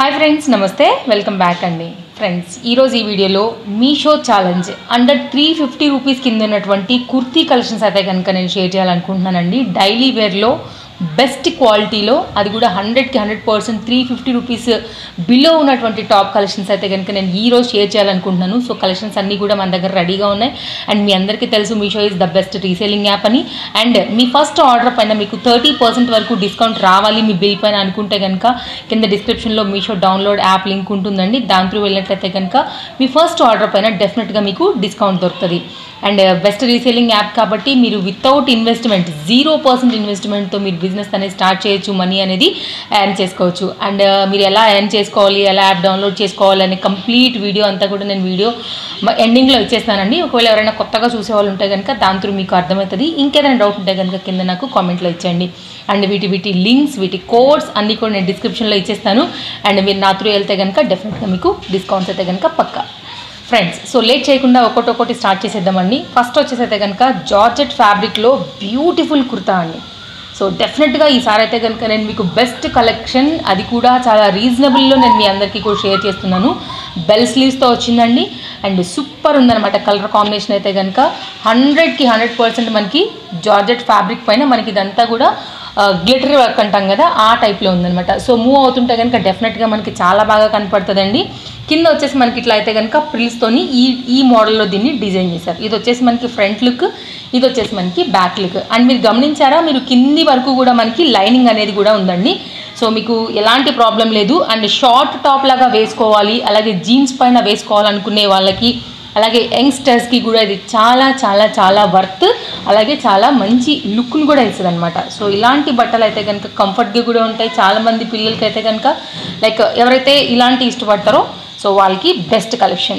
hi friends నమస్తే welcome back అండి friends ఈరోజు ఈ వీడియోలో Meesho challenge under three fifty rupees కింద ఉన్నటువంటి కుర్తీ కలెక్షన్స్ అయితే కనుక నేను షేర్ చేయాలనుకుంటున్నానండి డైలీ వేర్లో బెస్ట్ క్వాలిటీలో అది కూడా హండ్రెడ్కి hundred percent three fifty rupees below ఉన్నటువంటి టాప్ కలెక్షన్స్ అయితే కనుక నేను ఈ రోజు షేర్ చేయాలనుకుంటున్నాను సో కలెక్షన్స్ అన్నీ కూడా మన దగ్గర రెడీగా ఉన్నాయి అండ్ మీ అందరికీ తెలుసు Meesho is the best reselling app అని అండ్ మీ ఫస్ట్ ఆర్డర్ పైన మీకు థర్టీ పర్సెంట్ వరకు డిస్కౌంట్ రావాలి మీ బిల్ పైన అనుకుంటే కనుక కింద డిస్క్రిప్షన్లో మీషో డౌన్లోడ్ యాప్ లింక్ ఉంటుందండి దాని త్రూ వెళ్ళినట్లయితే కనుక మీ ఫస్ట్ ఆర్డర్ పైన డెఫినెట్గా మీకు డిస్కౌంట్ దొరుకుతుంది అండ్ బెస్ట్ రీసేలింగ్ యాప్ కాబట్టి మీరు వితౌట్ ఇన్వెస్ట్మెంట్ జీరో పర్సెంట్ ఇన్వెస్ట్మెంట్తో మీరు బిజినెస్ అనేది స్టార్ట్ చేయొచ్చు మనీ అనేది ఎర్న్ చేసుకోవచ్చు అండ్ మీరు ఎలా ఎర్న్ చేసుకోవాలి ఎలా యాప్ డౌన్లోడ్ చేసుకోవాలి అనే కంప్లీట్ వీడియో అంతా కూడా నేను వీడియో ఎండింగ్లో ఇచ్చేస్తానండి ఒకవేళ ఎవరైనా కొత్తగా చూసే వాళ్ళు ఉంటే కనుక దాని త్రూ మీకు అర్థమవుతుంది ఇంకేదైనా డౌట్ ఉంటే కనుక కింద నాకు కామెంట్లో ఇచ్చేయండి అండ్ వీటి వీటి లింక్స్ వీటి కోడ్స్ అన్నీ కూడా నేను డిస్క్రిప్షన్లో ఇచ్చేస్తాను అండ్ మీరు నా త్రూ వెళ్తే కనుక డెఫినెట్గా మీకు డిస్కౌంట్స్ అయితే కనుక పక్కా ఫ్రెండ్స్ సో లేట్ చేయకుండా ఒక్కొక్కటి ఒక్కొక్కటి స్టార్ట్ చేసేద్దామండి ఫస్ట్ వచ్చేసి అయితే కనుక జార్జెట్ ఫ్యాబ్రిక్లో బ్యూటిఫుల్ కుర్తా అండి సో డెఫినెట్గా ఈసారి అయితే కనుక నేను మీకు బెస్ట్ కలెక్షన్ అది కూడా చాలా రీజనబుల్లో నేను మీ అందరికీ కూడా షేర్ చేస్తున్నాను బెల్ స్లీవ్స్తో వచ్చిందండి అండ్ సూపర్ ఉందన్నమాట కలర్ కాంబినేషన్ అయితే కనుక హండ్రెడ్కి హండ్రెడ్ పర్సెంట్ మనకి జార్జెట్ ఫ్యాబ్రిక్ పైన మనకి ఇదంతా కూడా గ్లిటరీ వర్క్ అంటాం కదా ఆ టైప్లో ఉందన్నమాట సో మూవ్ అవుతుంటే కనుక డెఫినెట్గా మనకి చాలా బాగా కనపడుతుందండి కింద వచ్చేసి మనకి ఇట్లా అయితే కనుక ప్రిల్స్తోని ఈ ఈ మోడల్లో దీన్ని డిజైన్ చేశారు ఇది వచ్చేసి మనకి ఫ్రంట్ లుక్ ఇది వచ్చేసి మనకి బ్యాక్ లుక్ అండ్ మీరు గమనించారా మీరు కింది వరకు కూడా మనకి లైనింగ్ అనేది కూడా ఉందండి సో మీకు ఎలాంటి ప్రాబ్లం లేదు అండ్ షార్ట్ టాప్ లాగా వేసుకోవాలి అలాగే జీన్స్ పైన వేసుకోవాలనుకునే వాళ్ళకి అలాగే యంగ్స్టర్స్కి కూడా ఇది చాలా చాలా చాలా వర్త్ అలాగే చాలా మంచి లుక్ను కూడా ఇస్తుంది అనమాట సో ఇలాంటి బట్టలు అయితే కనుక కంఫర్ట్గా కూడా ఉంటాయి చాలామంది పిల్లలకి అయితే కనుక లైక్ ఎవరైతే ఇలాంటి ఇష్టపడతారో సో వాళ్ళకి బెస్ట్ కలెక్షన్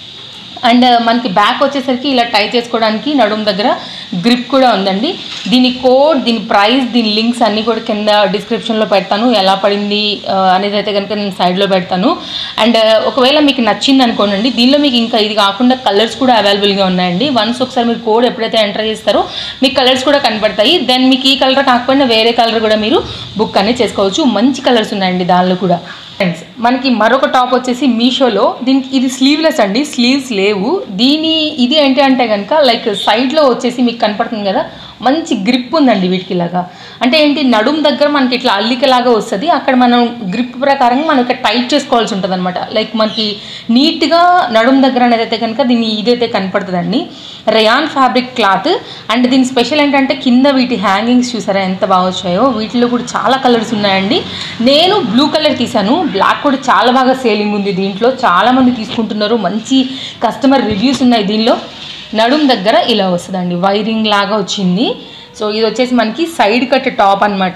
అండ్ మనకి బ్యాక్ వచ్చేసరికి ఇలా టై చేసుకోవడానికి నడుము దగ్గర గ్రిప్ కూడా ఉందండి దీని కోడ్ దీని ప్రైస్ దీని లింక్స్ అన్నీ కూడా కింద డిస్క్రిప్షన్లో పెడతాను ఎలా పడింది ఆ, అనేది అయితే కనుక నేను సైడ్లో పెడతాను అండ్ ఒకవేళ మీకు నచ్చింది అనుకోండి దీనిలో మీకు ఇంకా ఇది కాకుండా కలర్స్ కూడా అవైలబుల్గా ఉన్నాయండి వన్స్ ఒకసారి మీరు కోడ్ ఎప్పుడైతే ఎంటర్ చేస్తారో మీకు కలర్స్ కూడా కనపడతాయి దెన్ మీకు ఈ కలర్ కాకపోయినా వేరే కలర్ కూడా మీరు బుక్ అనేది చేసుకోవచ్చు మంచి కలర్స్ ఉన్నాయండి దానిలో కూడా ఫ్రెండ్స్ మనకి మరొక టాప్ వచ్చేసి మీషోలో దీనికి ఇది స్లీవ్లెస్ అండి స్లీవ్స్ లేవు దీని ఇది ఏంటి అంటే కనుక లైక్ సైడ్లో వచ్చేసి మీకు కనపడుతుంది కదా మంచి గ్రిప్ ఉందండి వీటికి ఇలాగా అంటే ఏంటి నడుం దగ్గర మనకి ఇట్లా అల్లికలాగా వస్తుంది అక్కడ మనం గ్రిప్ ప్రకారంగా మనం ఇక్కడ టైట్ చేసుకోవాల్సి ఉంటుంది అనమాట లైక్ మనకి నీట్గా నడుం దగ్గర అనేది అయితే కనుక దీని ఇదైతే కనపడుతుందండి రయాన్ ఫ్యాబ్రిక్ క్లాత్ అండ్ దీని స్పెషల్ ఏంటంటే కింద వీటి హ్యాంగింగ్స్ చూసారా ఎంత బాగా వచ్చాయో వీటిలో కూడా చాలా కలర్స్ ఉన్నాయండి నేను బ్లూ కలర్ తీసాను బ్లాక్ కూడా చాలా బాగా సేలింగ్ ఉంది దీంట్లో చాలామంది తీసుకుంటున్నారు మంచి కస్టమర్ రివ్యూస్ ఉన్నాయి దీనిలో నడుం దగ్గర ఇలా వస్తుందండి వైరింగ్ లాగా వచ్చింది సో ఇది వచ్చేసి మనకి సైడ్ కట్ టాప్ అన్నమాట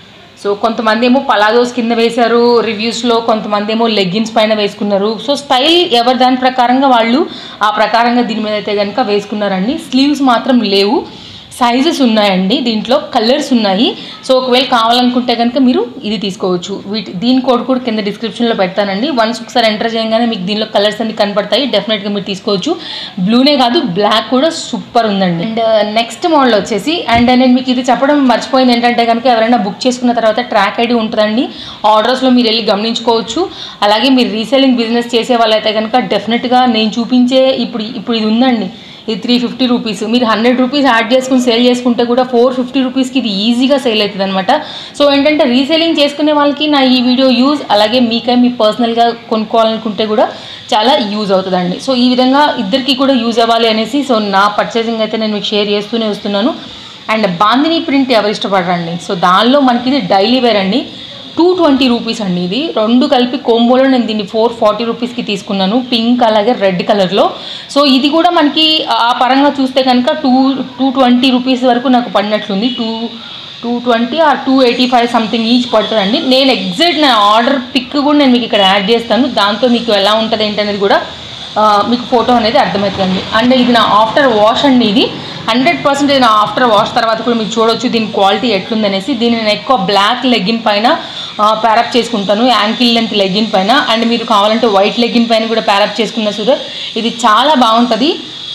సో కొంతమంది ఏమో పలాజోస్ కింద వేశారు రివ్యూస్లో కొంతమంది ఏమో లెగ్గిన్స్ పైన వేసుకున్నారు సో స్టైల్ ఎవరి దాని ప్రకారంగా వాళ్ళు ఆ ప్రకారంగా దీని మీద అయితే కనుక వేసుకున్నారండి స్లీవ్స్ మాత్రం లేవు సైజెస్ ఉన్నాయండి దీంట్లో కలర్స్ ఉన్నాయి సో ఒకవేళ కావాలనుకుంటే కనుక మీరు ఇది తీసుకోవచ్చు వీటి దీని కోడ్ కూడా కింద డిస్క్రిప్షన్లో పెడతానండి వన్స్ ఒకసారి ఎంటర్ చేయగానే మీకు దీనిలో కలర్స్ అన్ని కనపడతాయి డెఫినెట్గా మీరు తీసుకోవచ్చు బ్లూనే కాదు బ్లాక్ కూడా సూపర్ ఉందండి అండ్ నెక్స్ట్ మోడల్ వచ్చేసి అండ్ నేను మీకు ఇది చెప్పడం మర్చిపోయింది ఏంటంటే కనుక ఎవరైనా బుక్ చేసుకున్న తర్వాత ట్రాక్ ఐడి ఉంటుందండి ఆర్డర్స్లో మీరు వెళ్ళి గమనించుకోవచ్చు అలాగే మీరు రీసెల్లింగ్ బిజినెస్ చేసే వాళ్ళైతే కనుక డెఫినెట్గా నేను చూపించే ఇప్పుడు ఇప్పుడు ఇది ఉందండి ఇది త్రీ ఫిఫ్టీ రూపీస్ మీరు హండ్రెడ్ రూపీస్ యాడ్ చేసుకుని సేల్ చేసుకుంటే కూడా ఫోర్ ఫిఫ్టీ రూపీస్కి ఇది ఈజీగా సేల్ అవుతుంది అనమాట సో ఏంటంటే రీసేలింగ్ చేసుకునే వాళ్ళకి నా ఈ వీడియో యూజ్ అలాగే మీకై మీ పర్సనల్గా కొనుక్కోవాలనుకుంటే కూడా చాలా యూజ్ అవుతుందండి సో ఈ విధంగా ఇద్దరికి కూడా యూజ్ అవ్వాలి అనేసి సో నా పర్చేసింగ్ అయితే నేను మీకు షేర్ చేస్తూనే వస్తున్నాను అండ్ బాందిని ప్రింట్ ఎవరు ఇష్టపడరండి సో దానిలో మనకి ఇది డైలీ వేర్ అండి టూ ట్వంటీ రూపీస్ అండి ఇది రెండు కలిపి కోంబోలో నేను దీన్ని ఫోర్ ఫార్టీ రూపీస్కి తీసుకున్నాను పింక్ అలాగే రెడ్ కలర్లో సో ఇది కూడా మనకి ఆ పరంగా చూస్తే కనుక టూ టూ ట్వంటీ రూపీస్ వరకు నాకు పడినట్లుంది two two twenty or two eighty five something each పడుతుందండి నేను ఎగ్జాక్ట్ నా ఆర్డర్ పిక్ కూడా నేను మీకు ఇక్కడ యాడ్ చేస్తాను దాంతో మీకు ఎలా ఉంటుంది ఏంటనేది కూడా ఆ, మీకు ఫోటో అనేది అర్థమవుతుంది అండ్ ఇది నా ఆఫ్టర్ వాష్ అండి ఇది హండ్రెడ్ పర్సెంట్ ఇది నా ఆఫ్టర్ వాష్ తర్వాత కూడా మీరు చూడొచ్చు దీని క్వాలిటీ ఎట్లుందనేసి దీన్ని నేను ఎక్కువ బ్లాక్ లెగ్గిన్ పైన ప్యారప్ చేసుకుంటాను యాంకిల్ లెంత్ లెగ్గిన్ పైన అండ్ మీరు కావాలంటే వైట్ లెగ్గిన్ పైన కూడా ప్యారప్ చేసుకున్న సూదర్ ఇది చాలా బాగుంటుంది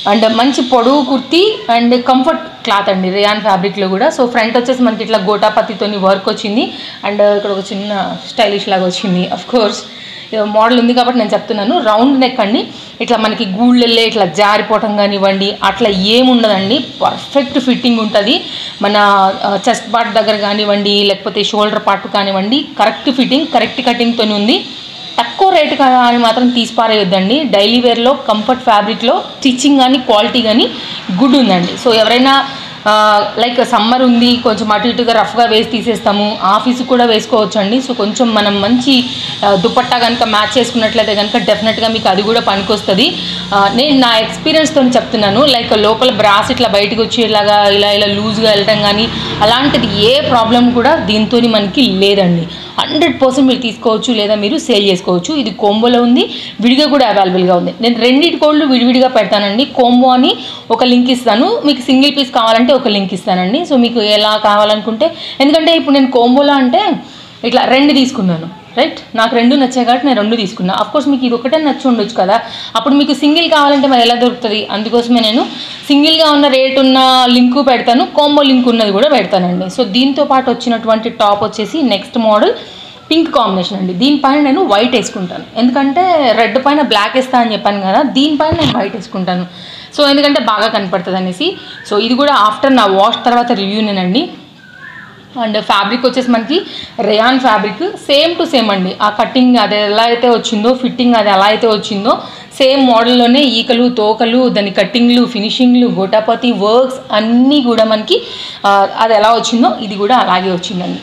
అండ్ మంచి పొడవు కుర్తి అండ్ కంఫర్ట్ క్లాత్ అండి రేయాన్ ఫ్యాబ్రిక్లో కూడా సో ఫ్రంట్ వచ్చేసి మనకి ఇట్లా గోటాపత్తితోని వర్క్ వచ్చింది అండ్ ఇక్కడ ఒక చిన్న స్టైలిష్ లాగా వచ్చింది అఫ్ కోర్స్ మోడల్ ఉంది కాబట్టి నేను చెప్తున్నాను రౌండ్ నెక్ అండి ఇట్లా మనకి గూళ్ళెళ్ళే ఇట్లా జారిపోవటం కానివ్వండి అట్లా ఏముండదండి పర్ఫెక్ట్ ఫిట్టింగ్ ఉంటుంది మన చెస్ట్ పార్ట్ దగ్గర కానివ్వండి లేకపోతే షోల్డర్ పార్ట్ కానివ్వండి కరెక్ట్ ఫిట్టింగ్ కరెక్ట్ కటింగ్తో ఉంది తక్కువ రేటు కదా అని మాత్రం తీసి పారేయొద్దండి డైలీ వేర్లో కంఫర్ట్ ఫ్యాబ్రిక్లో స్టిచ్చింగ్ కానీ క్వాలిటీ కానీ గుడ్ ఉందండి సో ఎవరైనా లైక్ సమ్మర్ ఉంది కొంచెం అటు ఇటుగా రఫ్గా వేసి తీసేస్తాము ఆఫీస్కి కూడా వేసుకోవచ్చు అండి సో కొంచెం మనం మంచి ఆ, దుపట్టా కనుక మ్యాచ్ చేసుకున్నట్లయితే కనుక డెఫినెట్గా మీకు అది కూడా పనికొస్తుంది ఆ, నేను నా ఎక్స్పీరియన్స్తో చెప్తున్నాను లైక్ లోపల బ్రాస్ ఇట్లా బయటకు వచ్చేలాగా ఇలా ఇలా లూజ్గా వెళ్ళటం కానీ అలాంటిది ఏ ప్రాబ్లం కూడా దీంతో మనకి లేదండి హండ్రెడ్ పర్సెంట్ మీరు తీసుకోవచ్చు లేదా మీరు సేల్ చేసుకోవచ్చు ఇది కోంబోలో ఉంది విడిగా కూడా అవైలబుల్గా ఉంది నేను రెండింటి కోళ్ళు విడివిడిగా పెడతానండి కోంబో అని ఒక లింక్ ఇస్తాను మీకు సింగిల్ పీస్ కావాలంటే ఒక లింక్ ఇస్తానండి సో మీకు ఎలా కావాలనుకుంటే ఎందుకంటే ఇప్పుడు నేను కోంబోలో అంటే ఇట్లా రెండు తీసుకున్నాను రైట్ నాకు రెండు నచ్చాయి కాబట్టి నేను రెండు తీసుకున్నా అఫ్ కోర్స్ మీకు ఇది ఒకటే నచ్చి ఉండొచ్చు కదా అప్పుడు మీకు సింగిల్ కావాలంటే మరి ఎలా దొరుకుతుంది అందుకోసమే నేను సింగిల్గా ఉన్న రేట్ ఉన్న లింకు పెడతాను కోంబో లింక్ ఉన్నది కూడా పెడతానండి సో దీంతో పాటు వచ్చినటువంటి టాప్ వచ్చేసి నెక్స్ట్ మోడల్ పింక్ కాంబినేషన్ అండి దీనిపైన నేను వైట్ వేసుకుంటాను ఎందుకంటే రెడ్ పైన బ్లాక్ వేస్తా అని చెప్పాను కదా దీనిపైన నేను వైట్ వేసుకుంటాను సో ఎందుకంటే బాగా కనపడుతుంది అనేసి సో ఇది కూడా ఆఫ్టర్ నా వాష్ తర్వాత రివ్యూనేనండి అండ్ ఫ్యాబ్రిక్ వచ్చేసి మనకి rayon fabric same to same అండి ఆ కటింగ్ అది ఎలా అయితే వచ్చిందో ఫిట్టింగ్ అది ఎలా అయితే వచ్చిందో సేమ్ మోడల్లోనే ఈకలు తోకలు దాని కట్టింగ్లు ఫినిషింగ్లు గోటాపతి వర్క్స్ అన్నీ కూడా మనకి ఆ, అది ఎలా వచ్చిందో ఇది కూడా అలాగే వచ్చిందండి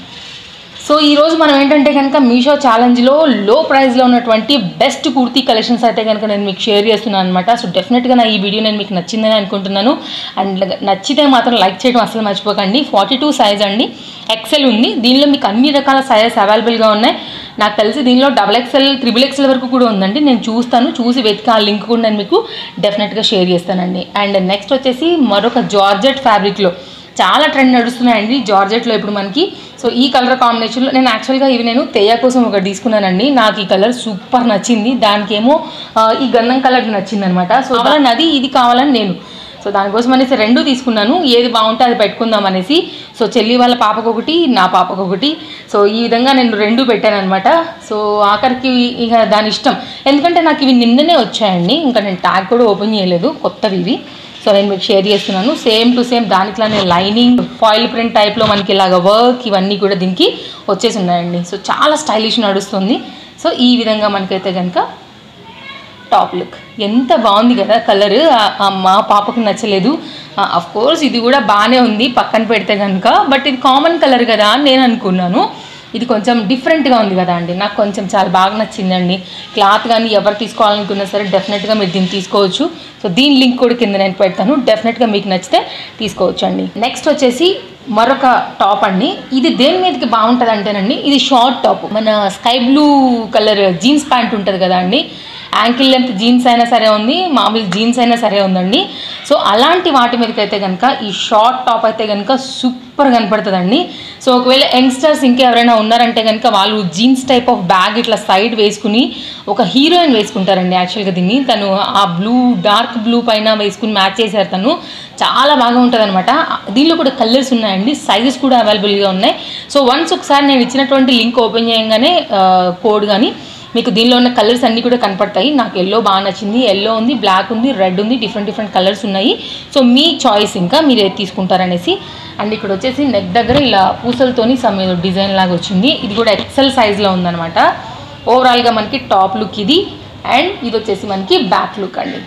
సో ఈరోజు మనం ఏంటంటే కనుక మీషో ఛాలెంజ్లో లో ప్రైస్లో ఉన్నటువంటి బెస్ట్ కుర్తీ కలెక్షన్స్ అయితే కనుక నేను మీకు షేర్ చేస్తున్నాను అనమాట సో డెఫినెట్గా నా ఈ వీడియో నేను మీకు నచ్చిందని అనుకుంటున్నాను అండ్ నచ్చితే మాత్రం లైక్ చేయడం అసలు మర్చిపోకండి ఫార్టీ టూ సైజ్ అండి ఎక్సెల్ ఉంది దీనిలో మీకు అన్ని రకాల సైజెస్ అవైలబుల్గా ఉన్నాయి నాకు తెలిసి దీనిలో డబల్ ఎక్సెల్ త్రిబుల్ ఎక్సెల్ వరకు కూడా ఉందండి నేను చూస్తాను చూసి వెతికి ఆ లింక్ కూడా నేను మీకు డెఫినెట్గా షేర్ చేస్తానండి అండ్ నెక్స్ట్ వచ్చేసి మరొక జార్జెట్ ఫ్యాబ్రిక్లో చాలా ట్రెండ్ నడుస్తున్నాయండి జార్జెట్లో ఇప్పుడు మనకి సో ఈ కలర్ కాంబినేషన్లో నేను యాక్చువల్గా ఇవి నేను తేయా కోసం ఒకటి తీసుకున్నానండి నాకు ఈ కలర్ సూపర్ నచ్చింది దానికేమో ఆ, ఈ గంధం కలర్ నచ్చింది అనమాట సో కావాలని అది ఇది కావాలని నేను సో దానికోసం అనేసి రెండు తీసుకున్నాను ఏది బాగుంటే అది పెట్టుకుందాం అనేసి సో చెల్లి వాళ్ళ పాపకు ఒకటి నా పాపకు ఒకటి సో ఈ విధంగా నేను రెండు పెట్టాను అనమాట సో ఆఖరికి ఇక దాని ఇష్టం ఎందుకంటే నాకు ఇవి నిన్ననే వచ్చాయండి ఇంకా నేను ట్యాగ్ కూడా ఓపెన్ చేయలేదు కొత్తవి ఇవి సో నేను మీకు షేర్ చేస్తున్నాను సేమ్ టు సేమ్ దానిట్లానే లైనింగ్ ఫాయిల్ ప్రింట్ టైప్లో మనకి ఇలాగ వర్క్ ఇవన్నీ కూడా దీనికి వచ్చేసి ఉన్నాయండి సో చాలా స్టైలిష్ నడుస్తుంది సో ఈ విధంగా మనకైతే కనుక టాప్ లుక్ ఎంత బాగుంది కదా కలర్ మా పాపకు నచ్చలేదు అఫ్ కోర్స్ ఇది కూడా బాగానే ఉంది పక్కన పెడితే కనుక బట్ ఇది కామన్ కలర్ కదా అని నేను అనుకున్నాను ఇది కొంచెం డిఫరెంట్గా ఉంది కదా అండి నాకు కొంచెం చాలా బాగా నచ్చిందండి క్లాత్ కానీ ఎవరు తీసుకోవాలనుకున్నా సరే డెఫినెట్గా మీరు దీన్ని తీసుకోవచ్చు సో దీని లింక్ కూడా కింద నేను పెడతాను డెఫినెట్గా మీకు నచ్చితే తీసుకోవచ్చు అండి నెక్స్ట్ వచ్చేసి మరొక టాప్ అండి ఇది దేని మీదకి బాగుంటుంది అంటేనండి ఇది షార్ట్ టాప్ మన sky blue colour jeans pant ఉంటుంది కదా అండి యాంకిల్ లెంత్ జీన్స్ అయినా సరే ఉంది మామూలు జీన్స్ అయినా సరే ఉందండి సో అలాంటి వాటి మీదకి అయితే కనుక ఈ షార్ట్ టాప్ అయితే కనుక సూపర్ కనపడుతుందండి సో ఒకవేళ యంగ్స్టర్స్ ఇంకెవరైనా ఉన్నారంటే కనుక వాళ్ళు జీన్స్ టైప్ ఆఫ్ బ్యాగ్ ఇట్లా సైడ్ వేసుకుని ఒక హీరోయిన్ వేసుకుంటారండి యాక్చువల్గా దీన్ని తను ఆ బ్లూ డార్క్ బ్లూ పైన వేసుకుని మ్యాచ్ చేశారు తను చాలా బాగా ఉంటుంది అనమాట దీనిలో కూడా కలర్స్ ఉన్నాయండి సైజెస్ కూడా అవైలబుల్గా ఉన్నాయి సో వన్స్ ఒకసారి నేను ఇచ్చినటువంటి లింక్ ఓపెన్ చేయగానే కోడ్ కానీ మీకు దీనిలో ఉన్న కలర్స్ అన్నీ కూడా కనపడతాయి నాకు ఎల్లో బాగా నచ్చింది ఎల్లో ఉంది బ్లాక్ ఉంది రెడ్ ఉంది డిఫరెంట్ డిఫరెంట్ కలర్స్ ఉన్నాయి సో మీ చాయిస్ ఇంకా మీరు ఏది తీసుకుంటారనేసి అండ్ ఇక్కడ వచ్చేసి నెక్ దగ్గర ఇలా పూసలతోని సమ్ ఏదో డిజైన్ లాగా వచ్చింది ఇది కూడా ఎక్సెల్ సైజ్లో ఉందన్నమాట ఓవరాల్గా మనకి టాప్ లుక్ ఇది అండ్ ఇది వచ్చేసి మనకి బ్యాక్ లుక్ అండి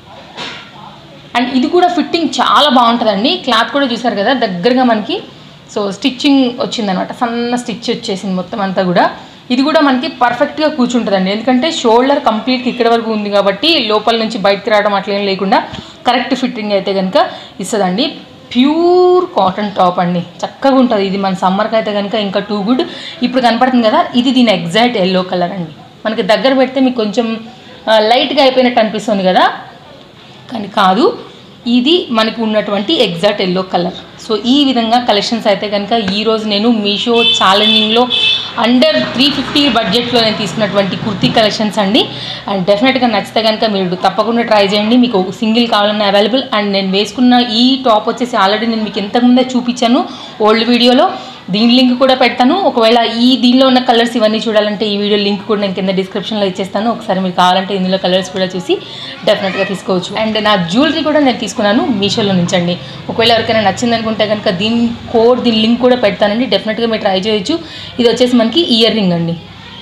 అండ్ ఇది కూడా ఫిట్టింగ్ చాలా బాగుంటుందండి క్లాత్ కూడా చూసారు కదా దగ్గరగా మనకి సో స్టిచ్చింగ్ వచ్చిందనమాట సన్న స్టిచ్ వచ్చేసింది మొత్తం అంతా కూడా ఇది కూడా మనకి పర్ఫెక్ట్గా కూర్చుంటుందండి ఎందుకంటే షోల్డర్ కంప్లీట్గా ఇక్కడ వరకు ఉంది కాబట్టి లోపల నుంచి బయటకు రావడం అట్లా ఏం లేకుండా కరెక్ట్ ఫిట్టింగ్ అయితే కనుక ఇస్తుందండి ప్యూర్ కాటన్ టాప్ అండి చక్కగా ఉంటుంది ఇది మన సమ్మర్కి అయితే కనుక ఇంకా టూ గుడ్ ఇప్పుడు కనపడుతుంది కదా ఇది దీని ఎగ్జాక్ట్ ఎల్లో కలర్ అండి మనకి దగ్గర పెడితే మీకు కొంచెం లైట్గా అయిపోయినట్టు అనిపిస్తుంది కదా కానీ కాదు ఇది మనకు ఉన్నటువంటి ఎగ్జాక్ట్ ఎల్లో కలర్ సో ఈ విధంగా కలెక్షన్స్ అయితే కనుక ఈరోజు నేను మీషో ఛాలెంజింగ్లో అండర్ త్రీ ఫిఫ్టీ బడ్జెట్లో నేను తీసుకున్నటువంటి కుర్తీ కలెక్షన్స్ అండి అండ్ డెఫినెట్గా నచ్చితే కనుక మీరు తప్పకుండా ట్రై చేయండి మీకు సింగిల్ కావాలన్నా అవైలబుల్ అండ్ నేను వేసుకున్న ఈ టాప్ వచ్చేసి ఆల్రెడీ నేను మీకు ఇంతకుముందే చూపించాను ఓల్డ్ వీడియోలో దీని లింక్ కూడా పెడతాను ఒకవేళ ఈ దీనిలో ఉన్న కలర్స్ ఇవన్నీ చూడాలంటే ఈ వీడియో లింక్ కూడా నేను కింద డిస్క్రిప్షన్లో ఇచ్చేస్తాను ఒకసారి మీరు కావాలంటే ఇందులో కలర్స్ కూడా చూసి డెఫినెట్గా తీసుకోవచ్చు అండ్ నా జ్యువెలరీ కూడా నేను తీసుకున్నాను మీషోలో నుంచి అండి ఒకవేళ ఎవరికైనా నచ్చింది అనుకుంటే కనుక దీని కోడ్ దీని లింక్ కూడా పెడతానండి డెఫినెట్గా మీరు ట్రై చేయొచ్చు ఇది వచ్చేసి మనకి ఇయర్ రింగ్ అండి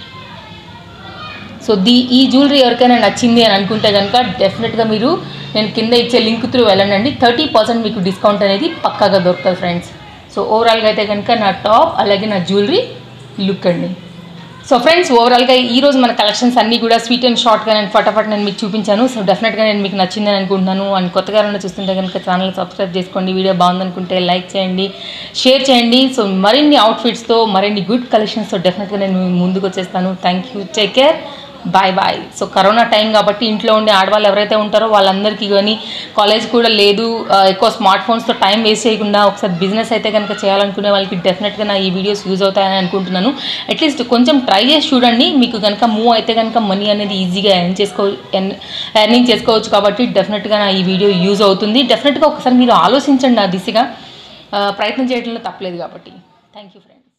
సో దీ ఈ జ్యువెలరీ ఎవరికైనా నచ్చింది అని అనుకుంటే కనుక డెఫినెట్గా మీరు నేను కింద ఇచ్చే లింక్ త్రూ వెళ్ళండి థర్టీ పర్సెంట్ మీకు డిస్కౌంట్ అనేది పక్కాగా దొరుకుతుంది ఫ్రెండ్స్ సో ఓవరాల్గా అయితే కనుక నా టాప్ అలాగే నా జ్యువెలరీ లుక్ అండి సో ఫ్రెండ్స్ ఓవరాల్గా ఈ రోజు మన కలెక్షన్స్ అన్నీ కూడా స్వీట్ అండ్ షార్ట్గా నేను ఫటాఫట్ నేను మీకు చూపించాను సో డెఫినెట్గా నేను మీకు నచ్చిందని అనుకుంటున్నాను అండ్ కొత్తగా ఎవరైనా చూస్తుంటే కనుక ఛానల్ సబ్స్క్రైబ్ చేసుకోండి వీడియో బాగుందనుకుంటే లైక్ చేయండి షేర్ చేయండి సో మరిన్ని అవుట్ఫిట్స్తో మరిన్ని గుడ్ కలెక్షన్స్తో డెఫినెట్గా నేను మీ ముందుకు వచ్చేస్తాను thank you take care bye bye so corona time కాబట్టి ఇంట్లో ఉండే ఆడవాళ్ళు ఎవరైతే ఉంటారో వాళ్ళందరికీ కానీ కాలేజ్ కూడా లేదు ఆ, ఎక్కువ స్మార్ట్ ఫోన్స్తో టైం వేస్ట్ చేయకుండా ఒకసారి బిజినెస్ అయితే కనుక చేయాలనుకునే వాళ్ళకి డెఫినెట్గా నా ఈ వీడియోస్ యూజ్ అవుతాయని అనుకుంటున్నాను అట్లీస్ట్ కొంచెం ట్రై చేసి చూడండి మీకు కనుక మూవ్ అయితే కనుక మనీ అనేది ఈజీగా ఎర్న్ చేసుకో ఎర్నింగ్ చేసుకోవచ్చు కాబట్టి డెఫినెట్గా నా ఈ వీడియో యూజ్ అవుతుంది డెఫినెట్గా ఒకసారి మీరు ఆలోచించండి ఆ దిశగా ఆ, ప్రయత్నం చేయడంలో తప్పలేదు కాబట్టి థ్యాంక్ యూ ఫ్రెండ్స్